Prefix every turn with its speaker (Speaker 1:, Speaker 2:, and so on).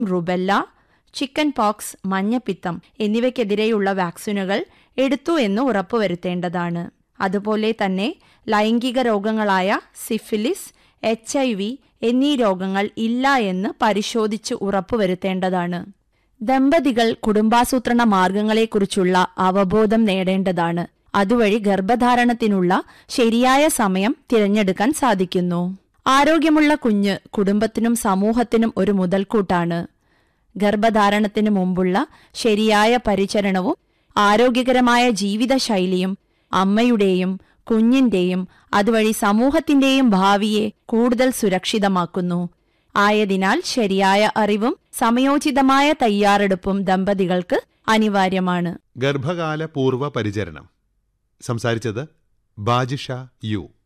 Speaker 1: rubella chicken pox മഞ്ഞപ്പിത്തം എന്നിവയ്ക്കെതിരെയുള്ള വാക്സിനുകൾ എടുത്തു എന്ന് ഉറപ്പുവരുത്തേണ്ടതാണ് അതുപോലെ തന്നെ ലൈംഗിക രോഗങ്ങളായ സിഫിലിസ് എച്ച് ഐ വി എന്നീ രോഗങ്ങൾ ഇല്ല എന്ന് പരിശോധിച്ച് ഉറപ്പുവരുത്തേണ്ടതാണ് ദമ്പതികൾ കുടുംബാസൂത്രണ മാർഗങ്ങളെക്കുറിച്ചുള്ള അവബോധം നേടേണ്ടതാണ് അതുവഴി ഗർഭധാരണത്തിനുള്ള ശരിയായ സമയം തിരഞ്ഞെടുക്കാൻ സാധിക്കുന്നു ആരോഗ്യമുള്ള കുഞ്ഞ് കുടുംബത്തിനും സമൂഹത്തിനും ഒരു മുതൽക്കൂട്ടാണ് ഗർഭധാരണത്തിന് മുമ്പുള്ള ശരിയായ പരിചരണവും ആരോഗ്യകരമായ ജീവിതശൈലിയും അമ്മയുടെയും കുഞ്ഞിന്റെയും അതുവഴി സമൂഹത്തിന്റെയും ഭാവിയെ കൂടുതൽ സുരക്ഷിതമാക്കുന്നു ആയതിനാൽ ശരിയായ അറിവും സമയോചിതമായ തയ്യാറെടുപ്പും ദമ്പതികൾക്ക് അനിവാര്യമാണ്
Speaker 2: ഗർഭകാല പൂർവ്വ പരിചരണം സംസാരിച്ചത് ബാജിഷ യു